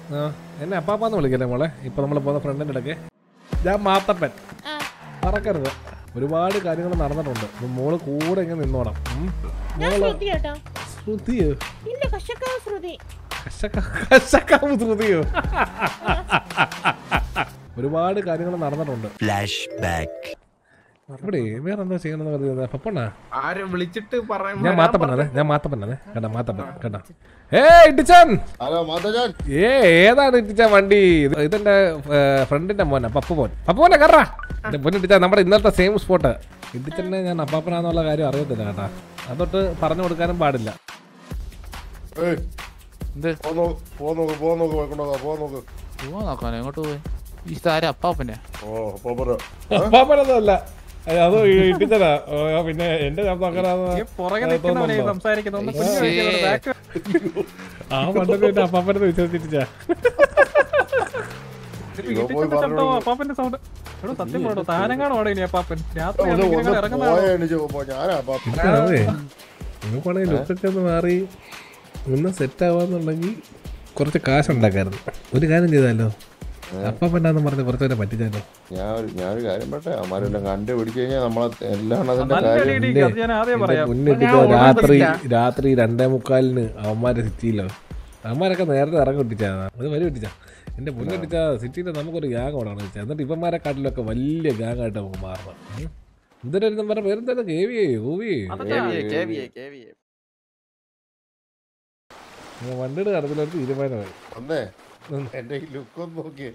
ആ എന്നെ അപ്പാപ്പാന്ന് വിളിക്കല്ലേ മോളെ ഇപ്പൊ നമ്മൾ പോകുന്ന ഫ്രണ്ടിന്റെ ഇടയ്ക്ക് ഞാൻ മാത്തപ്പൻ ആ, മറക്കരുത് ഒരുപാട് കാര്യങ്ങൾ നടന്നിട്ടുണ്ട് അപ്പൊ മോള് കൂടെ ഇങ്ങനെ നിന്നോണം ഉം. ഞാൻ മോള് ശ്രുതി കേട്ടോ ശ്രുതിയോ ഇല്ല കഷക്കാവ് ശ്രുതി കശക്ക- കശക്കാവ് ശ്രുതിയോ ഒരുപാട് കാര്യങ്ങൾ നടന്നിട്ടുണ്ട് ഇവിടെ വേറെ എന്താ ചെയ്യണമെന്ന് പറഞ്ഞത് പപ്പണ്ണ ആരും വിളിച്ചിട്ട് പറയാൻ ഞാൻ മാത്തപ്പനാണ് ഞാൻ മാത്തപ്പനാണ് കേട്ടാ മാത്തപ്പൻ കേട്ടാ ഏ ഇട്ടിച്ചാൻ ഹലോ മാധവൻ ഏ ഏതാണ് ഇട്ടിച്ച വണ്ടി ഇത് ഇതെന്റെ ഫ്രണ്ടിന്റെ മോനാ പപ്പു മോൻ പപ്പു മോനെ കറ എന്റെ പൊന്നിട്ടിച്ച നമ്മുടെ ഇന്നത്തെ സെയിം സ്പോട്ട് ഇട്ടിച്ചനെ ഞാൻ അപ്പാപ്പനാന്നുള്ള കാര്യം അറിയത്തില്ല കേട്ടാ അതൊട്ട് പറഞ്ഞു കൊടുക്കാനും പാടില്ല ഏയ് എന്ത് പോ നോക്ക് പോ നോക്ക് പോ നോക്ക് പോയിക്കൊണ്ടോ പോ നോക്ക് പോവാൻ നോക്കാനോ എങ്ങോട്ട് പോയി ഈ താരം അപ്പാപ്പന്റെ ഓ പോ പോരാ അപ്പാപ്പനൊന്നുമല്ല അത് ഇട്ടിച്ചനാ ഓ, പിന്നെ എന്റെ ഞാൻ നോക്കാനാന്ന് പുറകെ നിൽക്കുന്നവനെ തോന്നുന്നുണ്ടോ? സംസാരിക്കുന്നു ഒന്ന് ശ്ശേ. കുഞ്ഞു വിളിക്കുന്നവരുടെ back ആ പണ്ടൊക്കെ എന്റെ അപ്പാപ്പനെ വിശ്വസിച്ചിട്ടിച്ചാ ഇതിപ്പോ ഇവൻ പോയി ഇടിച്ചപ്പോ പറഞ്ഞു. ശബ്ദമോ അപ്പാപ്പന്റെ സൗണ്ട് എടോ സത്യം പറയടോ താനങ്ങാണോ ഇനി അപ്പാപ്പൻ രാത്രി ഒന്ന് ആണെങ്കിൽ ഇങ്ങനെ ഒന്ന് ഇറങ്ങുന്നതാണോ പോയ എണീച്ച് പോ ഞാനാ പാപ്പ അതെ നിങ്ങൾക്കാണെങ്കിൽ ലുക്കൊക്കെ ഒന്ന് മാറി ഒന്ന് സെറ്റ് ആവാന്നുണ്ടെങ്കിൽ കുറച്ച് കാശ് ഉണ്ടാക്കായിരുന്നു ഒരു കാര്യം ചെയ്താലോ അപ്പാപ്പനാന്ന് പറഞ്ഞ് കുറച്ചുപേരെ പറ്റിച്ചാലോ ഞാൻ ഒരു ഞാനൊരു കാര്യം പറട്ടെ അമ്മാരെല്ലാം കണ്ടു പിടിച്ചു കഴിഞ്ഞാൽ നമ്മളെ എല്ലാം അതിന്റെ നല്ല കാര്യം അടി ഇല്ലേ? അത് ഞാൻ ആദ്യം എന്റെ പറയാം മുന്നിട്ടിട്ട് ഞാൻ ഉടനെ രാത്രി പറ്റില്ല. രാത്രി രണ്ടേ മുക്കാലിന് അവന്മാരെ സിറ്റിയിലോ അവന്മാരൊക്കെ നേരത്തെ ഇറങ്ങി വിട്ടിച്ചാ അത് വരി വിട്ടിച്ചാ എന്റെ മുന്നിട്ടിച്ച സിറ്റിയിൽ നമുക്കൊരു ഗ്യാങ് ഓടാണ് വെച്ചാൽ എന്നിട്ട് ഇവന്മാരെ കാട്ടിലൊക്കെ വലിയ ഗ്യാങ് ആയിട്ട് നമുക്ക് മാറണം ഉം. എന്തിനായിരുന്നു പറഞ്ഞ പേരെന്താ കേവിയേ ഓവിയേ അതൊക്കെ വണ്ടിയുടെ കടത്തിലൊരു തീരുമാനമായി വന്നേ ഉം. എന്റെ ഈ ലുക്കൊന്ന് നോക്കിയേ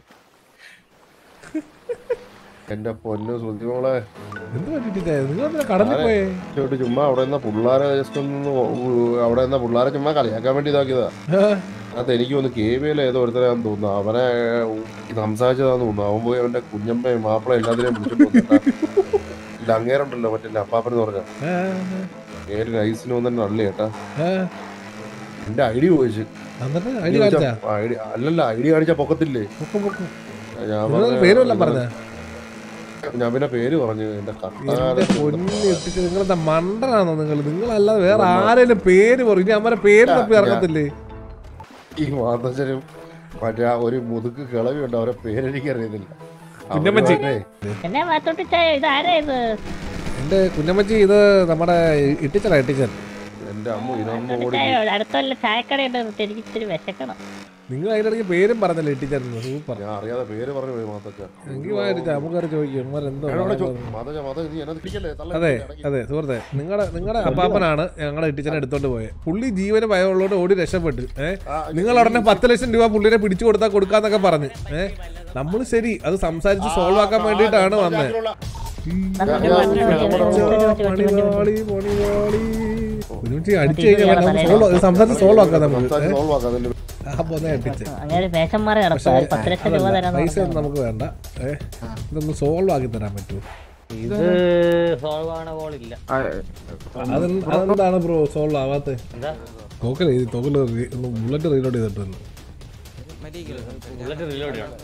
എന്റെ പൊന്നു ശ്രുതി മോളെ എന്ത് പറ്റിച്ചാ നിങ്ങൾ എന്തിനാ കടലിൽ പോയേ ചോട്ട് ചുമ്മാ അവിടെ നിന്ന പിള്ളാരെ ജസ്റ്റ് ഒന്ന് ഉ- അവിടെ നിന്ന പിള്ളാരെ ചുമ്മാ കളിയാക്കാൻ വേണ്ടി ഇതാക്കിയതാ ആ, അത് എനിക്ക് ഒന്ന് കെ വി എൽ ഏതോ ഒരുത്തരാന്ന് തോന്നുന്നു അവനെ സംസാരിച്ചതാന്ന് തോന്നുന്നു അവൻ പോയി അവന്റെ കുഞ്ഞമ്മയും മാപ്പിള എല്ലാത്തിനെയും വിളിച്ചിട്ട് വന്നിട്ടാ അങ്ങേരുണ്ടല്ലോ മറ്റേ അപ്പാപ്പനെന്ന് പറഞ്ഞ ആ, പേര് നൈസിന് വന്നെ നള്ളി കേട്ടാ ആ. എന്റെ ഐ ഡി ചോദിച്ചു എന്നിട്ട് അടി കാണിച്ചാ ഐഡി അല്ലല്ല ഐ ഡി കാണിച്ചാ പൊക്കത്തില്ലേ പൊക്കും പൊക്കും ഞാൻ നിങ്ങൾ പറഞ്ഞു, പേരും വല്ലതും പറഞ്ഞ ഞാൻ പിന്നെ പേര് പറഞ്ഞു എന്റെ എന്റെ കർത്താവ് പൊന്നി എത്തിച്ച് നിങ്ങളെന്താ മണ്ടനാണോ നിങ്ങൾ നിങ്ങളല്ലാതെ വേറെ ആരേലും പേര് പറയും ഇനി അമ്മരെ പേര് തപ്പി ഇറങ്ങത്തില്ലേ ഈ മാതച്ചനും മറ്റേ ആ ഒരു മുതുക്ക് കിളവി ഉണ്ട് അവരെ പേരെനിക്ക് അറിയുന്നില്ല കുഞ്ഞമ്മച്ചി. എന്നെ മാത്തോട്ടിച്ച ഇത് ആരാ ഇത് എന്റെ കുഞ്ഞമ്മച്ചി ഇത് നമ്മുടെ ഇട്ടിച്ചടാ ഇട്ടിച്ചൻ എന്റെ അമ്മ ഇതൊന്നും ഓടി മാത്തോട്ടിച്ചായോ അടുത്തുള്ള ചായക്കടയുണ്ട് എനിക്ക് ഇച്ചിരി വിശക്കണം നിങ്ങൾ അതിനിടയ്ക്ക് പേരും പറഞ്ഞല്ലോ ഇട്ടിച്ചൻ സൂപ്പർ ഞാൻ അറിയാതെ പേര് പറഞ്ഞു പോയി മാതച്ച എങ്കിൽ വായിച്ച നമുക്കറി ചോദിക്കും അമ്മ എന്തോ മാതച്ച മാത നീ എന്നെ തിരിക്കല്ലേ തള്ള അതെ ഇടയ്ക്ക്. അതെ സുഹൃത്തെ നിങ്ങളുടെ നിങ്ങളുടെ അപ്പാപ്പനാണ് ഞങ്ങളെ ഇട്ടിച്ചനെ എടുത്തോണ്ട് പോയത് പുള്ളി ജീവന് ഭയമുള്ളതുകൊണ്ട് ഓടി രക്ഷപ്പെട്ടു ഏഹ് ആ, നിങ്ങൾ ഉടനെ പത്ത് ലക്ഷം രൂപ പുള്ളിനെ പിടിച്ചു കൊടുത്താൽ കൊടുക്കാന്നൊക്കെ പറഞ്ഞ് ഏഹ് നമ്മൾ ശരി അത് സംസാരിച്ച് സോൾവ് ആക്കാൻ വേണ്ടിയിട്ടാണ് വന്നത് പണിവാളി പണിവാളി ഒരുമിച്ച് അടിച്ചു കഴിഞ്ഞാൽ സോൾവ് സംസാരിച്ച് സോൾവ് ആക്കാം നമുക്ക് സംസാരിച്ച് solve ആക്കാം അതിന്റെ ആ പോന്നെ അടിച്ച് അങ്ങനെ വേഷം മാറി പക്ഷേ നടക്കും ഒരു പത്ത് ലക്ഷം രൂപ അതല്ല, തരാന്ന് പൈസ ഒന്നും നമുക്ക് വേണ്ട ഏഹ് ഇതൊന്ന് സോൾവ് ആക്കി തരാൻ പറ്റുമോ ഇത് സോൾവ് ആവണ പോളില്ല അതെന്ത്- അതെന്താണ് ബ്രോ സോൾവ് ആവാത്തത് എന്താ തോക്കല് തോക്കല് ഒന്ന് ബുള്ളറ്റ് റീലോഡ് ചെയ്തിട്ടുണ്ട് ബുള്ളറ്റ് റിലോഡ് ചെയ്യണം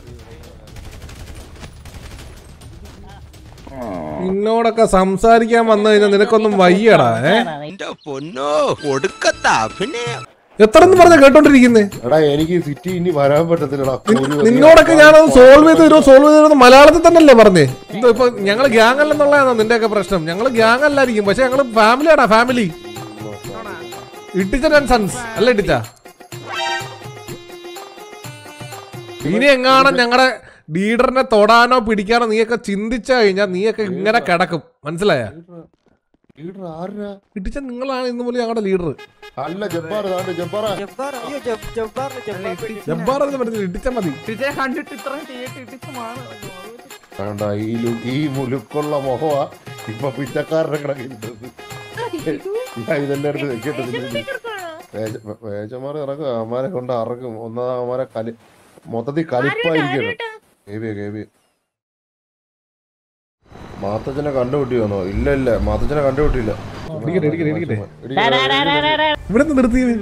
നിന്നോടൊക്കെ സംസാരിക്കാൻ വന്നു കഴിഞ്ഞാൽ നിനക്കൊന്നും വയ്യടാ ഏ പൊന്നോ ഒടുക്കത്ത അഭിനയം എത്ര എന്ന് പറഞ്ഞ കേട്ടോണ്ടിരിക്കുന്നേ എടാ എനിക്ക് സിറ്റി ഇനി വരാൻ പറ്റത്തില്ലടാ ഒരു നിന്നോടൊക്കെ ഞാനത് സോൾവ് ചെയ്ത് തരുമോ സോൾവ് ചെയ്ത് തരുമോ മലയാളത്തിൽ തന്നെയല്ലേ പറഞ്ഞേ എന്തോ ഇപ്പൊ ഞങ്ങള് ഗ്യാങ് അല്ലെന്നുള്ളതാണോ നിന്റെയൊക്കെ പ്രശ്നം ഞങ്ങള് ഗ്യാങ് അല്ലായിരിക്കും പക്ഷെ ഞങ്ങള് ഫാമിലിയാടാ ഫാമിലി ഇട്ടിച്ച ആൻഡ് സൺസ് അല്ല ഇട്ടിച്ച ഇനി എങ്ങാണം ഞങ്ങളുടെ ലീഡറിനെ തൊടാനോ പിടിക്കാനോ നീയൊക്കെ ചിന്തിച്ചു കഴിഞ്ഞാൽ നീയൊക്കെ ഇങ്ങനെ കിടക്കും മനസ്സിലായ ലീഡർ ആരാ ഇട്ടിച്ച നിങ്ങളാണ് ഇന്ന് മുതൽ ഞങ്ങളുടെ ലീഡർ അല്ല ജബ്ബാർ താണ്ട് ജബ്ബാറാ ജബ്ബാർ എന്ന് പറഞ്ഞില്ല ഇട്ടിച്ച മതി ഇടിച്ചേ കണ്ടിട്ട് ഇത്രയും തീയിട്ട് ഇടിച്ച് മാറി വേണ്ട ഈ ലു- ഈ മുലുക്കുള്ള മുഖമാ ഇപ്പൊ പിച്ചക്കാരുടെ കിടക്കുന്നത് ഞാൻ ഇതെല്ലാം എടുത്ത് വെക്കട്ടെ വേച്ചമാരെ ഇറക്കും അമ്മാരെ കൊണ്ട് അറക്കും ഒന്നാം അമ്മാരെ കലി മൊത്തത്തിൽ കലിപ്പായിരിക്കണം കേവിയ കേവിയ മാത്തച്ഛനെ കണ്ടുപിട്ടിയോന്നോ ഇല്ല ഇല്ല മാത്തച്ഛനെ കണ്ടുപിട്ടില്ല ഇടിക്കട്ടെ, ഇടിക്കട്ടെ, ഇടിക്കട്ടെ. ഡാ, ഡാ, ഡാ, ഡാ, ഡാ, ഡാ. ഇവിടെ നിന്ന് നിർത്തിയത്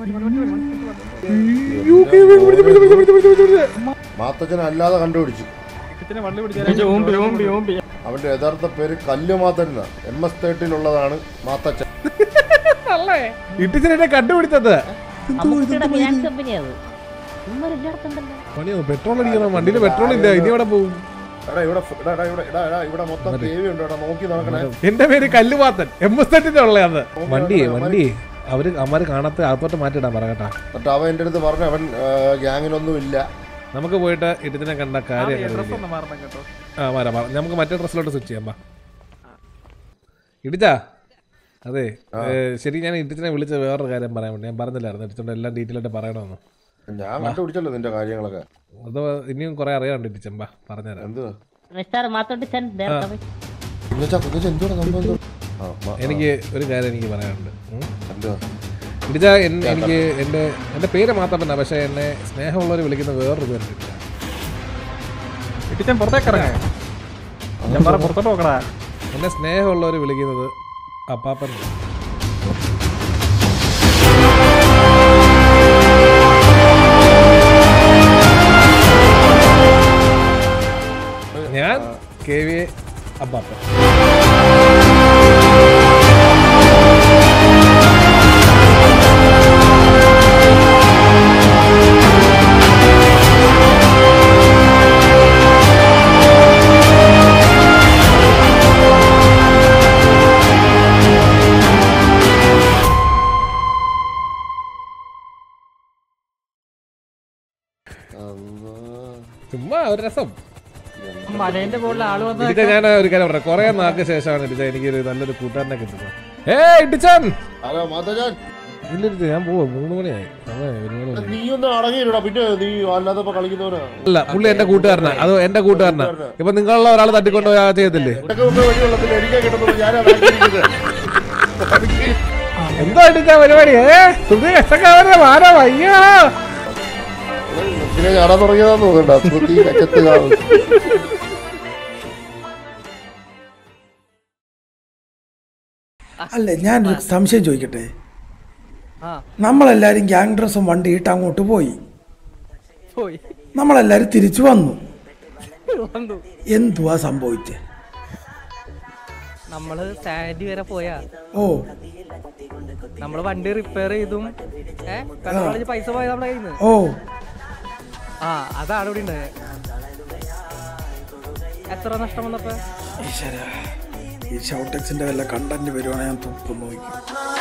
മാത്തച്ഛനെ അല്ലാതെ കണ്ടുപിടിച്ചു ഇടിച്ചിനെ വള്ളി പിടിച്ചാൽ അവന്റെ യഥാർത്ഥ പേര് കല്ല് മാത്തല്ല എം എസ് തേർട്ടിലുള്ളതാണ് മാത്തച്ഛൻ ഇട്ടിച്ചനെ കണ്ടുപിടിച്ചത് അമ്മുക്കുട്ടിയുടെ ഫിനാൻസ് കമ്പനി അത് ഇവന്മാരെല്ലായിടത്തുണ്ടല്ലോ പണിയോ പെട്രോൾ അടിക്കണം വണ്ടിയിൽ പെട്രോൾ ഇല്ല ഇനി അവിടെ പോകും എടാ ഇവിടെ എടാ, എടാ, ഇവിടെ എടാ, എടാ, ഇവിടെ മൊത്തം കേവി ഉണ്ട് എടാ നോക്കി നടക്കണേ എന്റെ പേര് കല്ലുപാത്തൻ എം എസ് എട്ടിന്റെ ഉള്ളതാണ് വണ്ടിയെ വണ്ടിയെ അവര് അമ്മമാര് കാണാത്ത അകത്തോട്ട് മാറ്റിയിടാൻ പറ കേട്ടാ എന്നിട്ട് അവൻ എന്റെ അടുത്ത് പറഞ്ഞു അവൻ ഗ്യാങ്ങിലൊന്നും ഇല്ല നമുക്ക് പോയിട്ട് ഇടത്തിനെ കണ്ട കാര്യം അങ്ങ് ഡ്രസ് റെഡിയാ. ഒന്ന് മാറണം കേട്ടോ ആ മാറാം മാറാം നമുക്ക് മറ്റേ ഡ്രസ്സിലോട്ട് സ്വിച്ച് ചെയ്യാം ബാ ഇടിച്ചാ അതെ ഏ, ശരി ഞാൻ ഇടിച്ചിനെ വിളിച്ച വേറൊരു കാര്യം പറയാൻ വേണ്ടി ഞാൻ പറഞ്ഞില്ലായിരുന്നു ഇടിച്ചോണ്ട് എല്ലാം ഡീറ്റെയിൽ ആയിട്ട് പറയണമെന്ന് ഞാൻ കണ്ടുപിടിച്ചല്ലോ നിന്റെ കാര്യങ്ങളൊക്കെ അത് ഇനിയും കുറെ അറിയാനുണ്ട് ഇടിച്ചമ്പാ പറഞ്ഞുതരാം എന്ത് മിസ്റ്റർ മാത്തോട്ടി ചെൻ there coming. കുഞ്ഞച്ചാ കുഞ്ഞച്ചാ എന്തുവാ സംഭവം എന്തുവാ? ആ, മ- എനിക്ക് ഒരു കാര്യം എനിക്ക് പറയാനുണ്ട് ഉം. എന്തുവാ ഇടിച്ച എനിക്ക് എൻ്റെ എൻ്റെ പേര് മാത്രമല്ല പക്ഷേ എന്നെ സ്നേഹമുള്ളവർ വിളിക്കുന്ന വേറൊരു പേരുണ്ട് ഇടിച്ച. ഇട്ടിച്ചൻ പുറത്തേക്ക് ഇറങ്ങേ ഞാൻ പറ പുറത്തോട്ട് നോക്കടാ എന്നെ സ്നേഹമുള്ളവർ വിളിക്കുന്നത് അപ്പാപ്പൻ ഞാൻ കെ വി എ അപ്പാപ്പൻ ചുമ്മാ ഒരു രസം മലേന്റെ മുകളിൽ ആള് വന്ന് ഇടിച്ച ഞാൻ ഒരു കാര്യം പറയാം കുറെ നാൾക്ക് ശേഷമാണ് ഇടിച്ച എനിക്കൊരു നല്ലൊരു കൂട്ടുകാരനെ കിട്ടുന്നത് ഏ ഇടിച്ചാൻ ഹലോ മാതാജാൻ ഇല്ലിടിച്ച ഞാൻ പോവാ മൂന്ന് മണിയായി സമയം ഒരു മണി മണി. നീ ഒന്ന് അടങ്ങിയിടാ പിന്നെ നീ അല്ലാതെ ഇപ്പൊ കളിക്കുന്നവരാ അല്ല പുള്ളി എന്റെ കൂട്ടുകാരനാ അത് എന്റെ കൂട്ടുകാരനാ ഇപ്പൊ നിങ്ങളുള്ള ഒരാൾ തട്ടിക്കൊണ്ട് പോയാ ചെയ്യത്തില്ലേ ഇതൊക്കെ മുമ്പേ വഴിയുള്ളതിൽ എനിക്കാ കിട്ടുന്നത് ഞാനാ ബാക്കിയിരിക്കുന്നത്. എന്തോ അടിച്ച പരിപാടി ഏ തുണി കഷ്ടക്കാരനെ മാറാ വയ്യാ പിന്നെ ചാടാൻ തുടങ്ങിയതാന്ന് തോന്നുന്നുണ്ട് അസുഖത്തി രക്കത്ത് കാണും അല്ല ഞാനൊരു സംശയം ചോദിക്കട്ടെ നമ്മളെല്ലാരും ഗ്യാങ് ഡ്രസ്സും വണ്ടിയിട്ട് അങ്ങോട്ട് പോയി പോയി നമ്മളെല്ലാരും തിരിച്ചു വന്നു വന്നു എന്തുവാ സംഭവിച്ചേ നമ്മള് സാൻഡി വരെ പോയാ ഓ നമ്മള് വണ്ടി റിപ്പയർ ചെയ്തും ഏ കണ്ണു പൈസ പോയത് നമ്മുടെ കയ്യിൽ നിന്ന് ഓ ആ അതാണ് ഇവിടെ ഉണ്ടായത് എത്ര നഷ്ടം വന്നപ്പോ ഈശ്വര ഈ ഷൗട്ടെക്സിന്റെ വല്ല കണ്ടന്റ് വരുവാണെങ്കിൽ ഞാൻ തുപ്പ് നോക്കി